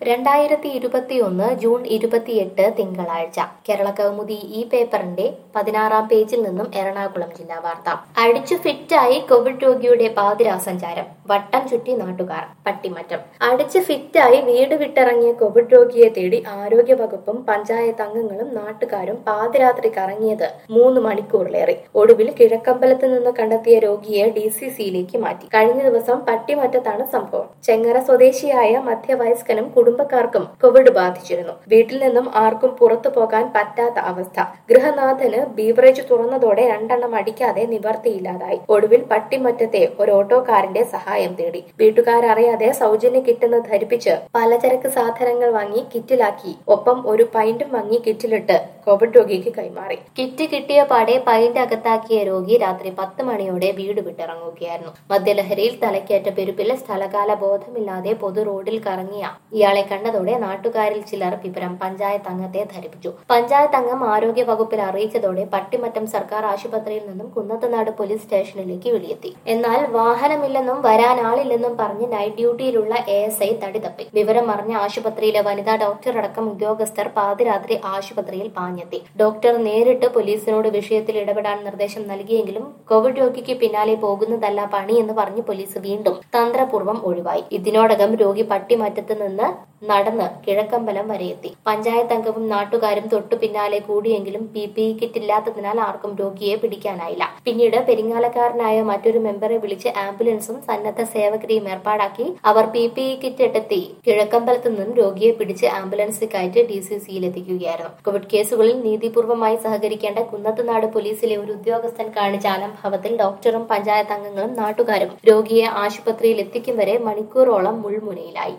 രണ്ടായിരത്തി ഇരുപത്തിയൊന്ന് ജൂൺ ഇരുപത്തിയെട്ട് തിങ്കളാഴ്ച കേരള കൗമുദി ഈ പേപ്പറിന്റെ പതിനാറാം പേജിൽ നിന്നും എറണാകുളം ജില്ലാ വാർത്ത അടിച്ചു ഫിറ്റായി കോവിഡ് രോഗിയുടെ പാതിരാ സഞ്ചാരം വട്ടം ചുറ്റി നാട്ടുകാർ പട്ടിമറ്റം അടിച്ച് ഫിറ്റായി വീട് വിട്ടിറങ്ങിയ കോവിഡ് രോഗിയെ തേടി ആരോഗ്യ വകുപ്പും പഞ്ചായത്ത് അംഗങ്ങളും നാട്ടുകാരും പാതിരാത്രി കറങ്ങിയത് മൂന്ന് മണിക്കൂറിലേറെ ഒടുവിൽ കിഴക്കമ്പലത്ത് നിന്ന് കണ്ടെത്തിയ രോഗിയെ ഡി സി സിയിലേക്ക് മാറ്റി കഴിഞ്ഞ ദിവസം പട്ടിമറ്റത്താണ് സംഭവം ചെങ്ങറ സ്വദേശിയായ മധ്യവയസ്കനും കുടുംബക്കാർക്കും കോവിഡ് ബാധിച്ചിരുന്നു വീട്ടിൽ നിന്നും ആർക്കും പുറത്തു പോകാൻ പറ്റാത്ത അവസ്ഥ ഗൃഹനാഥന് ബീവറേജ് തുറന്നതോടെ രണ്ടെണ്ണം അടിക്കാതെ നിവർത്തിയില്ലാതായി ഒടുവിൽ പട്ടിമറ്റത്തെ ഒരു ഓട്ടോക്കാരന്റെ സഹായം തേടി വീട്ടുകാരറിയാതെ സൗജന്യ കിട്ടെന്ന് ധരിപ്പിച്ച് പലചരക്ക് സാധനങ്ങൾ വാങ്ങി കിറ്റിലാക്കി ഒപ്പം ഒരു പൈന്റും വാങ്ങി കിറ്റിലിട്ട് കോവിഡ് രോഗിക്ക് കൈമാറി കിറ്റ് കിട്ടിയ പാടെ പൈന്റ് അകത്താക്കിയ രോഗി രാത്രി പത്ത് മണിയോടെ വീട് വിട്ടിറങ്ങുകയായിരുന്നു മദ്യലഹരിയിൽ തലക്കേറ്റ പെരുപ്പിൽ സ്ഥലകാല ബോധമില്ലാതെ പൊതു റോഡിൽ കറങ്ങിയ ഇയാളെ കണ്ടതോടെ നാട്ടുകാരിൽ ചിലർ വിവരം പഞ്ചായത്ത് അംഗത്തെ ധരിപ്പിച്ചു പഞ്ചായത്ത് അംഗം ആരോഗ്യ വകുപ്പിൽ അറിയിച്ചതോടെ പട്ടിമറ്റം സർക്കാർ ആശുപത്രിയിൽ നിന്നും കുന്നത്തനാട് പോലീസ് സ്റ്റേഷനിലേക്ക് വിളിയെത്തി എന്നാൽ വാഹനമില്ലെന്നും വരാൻ ആളില്ലെന്നും പറഞ്ഞ് നൈറ്റ് ഡ്യൂട്ടിയിലുള്ള എ എസ് ഐ തടിതപ്പി വിവരം അറിഞ്ഞ ആശുപത്രിയിലെ വനിതാ ഡോക്ടർ അടക്കം ഉദ്യോഗസ്ഥർ പാതിരാത്രി ആശുപത്രിയിൽ പാഞ്ഞെത്തി ഡോക്ടർ നേരിട്ട് പോലീസിനോട് വിഷയത്തിൽ ഇടപെടാൻ നിർദ്ദേശം നൽകിയെങ്കിലും കോവിഡ് രോഗിക്ക് പിന്നാലെ പോകുന്നതല്ല പണി എന്ന് പറഞ്ഞ് പോലീസ് വീണ്ടും തന്ത്രപൂർവ്വം ഒഴിവായി ഇതിനോടകം രോഗി പട്ടിമറ്റത്ത് നിന്ന് നടന്ന് കിഴക്കമ്പലം വരെ എത്തി പഞ്ചായത്ത് അംഗവും നാട്ടുകാരും തൊട്ടു പിന്നാലെ കൂടിയെങ്കിലും പി പി ഇ കിറ്റ് ഇല്ലാത്തതിനാൽ ആർക്കും രോഗിയെ പിടിക്കാനായില്ല പിന്നീട് പെരിങ്ങാലക്കാരനായ മറ്റൊരു മെമ്പറെ വിളിച്ച് ആംബുലൻസും സന്നദ്ധ സേവകരെയും ഏർപ്പാടാക്കി അവർ പി പി ഇ കിറ്റ് എടുത്തി കിഴക്കമ്പലത്ത് നിന്നും രോഗിയെ പിടിച്ച് ആംബുലൻസിൽ കയറ്റി ഡി സി സിയിൽ എത്തിക്കുകയായിരുന്നു കോവിഡ് കേസുകളിൽ നീതിപൂർവമായി സഹകരിക്കേണ്ട കുന്നത്തുനാട് പോലീസിലെ ഒരു ഉദ്യോഗസ്ഥൻ കാണിച്ച അലംഭാവത്തിൽ ഡോക്ടറും പഞ്ചായത്ത് അംഗങ്ങളും നാട്ടുകാരും രോഗിയെ ആശുപത്രിയിൽ എത്തിക്കും വരെ മണിക്കൂറോളം മുൾമുനയിലായി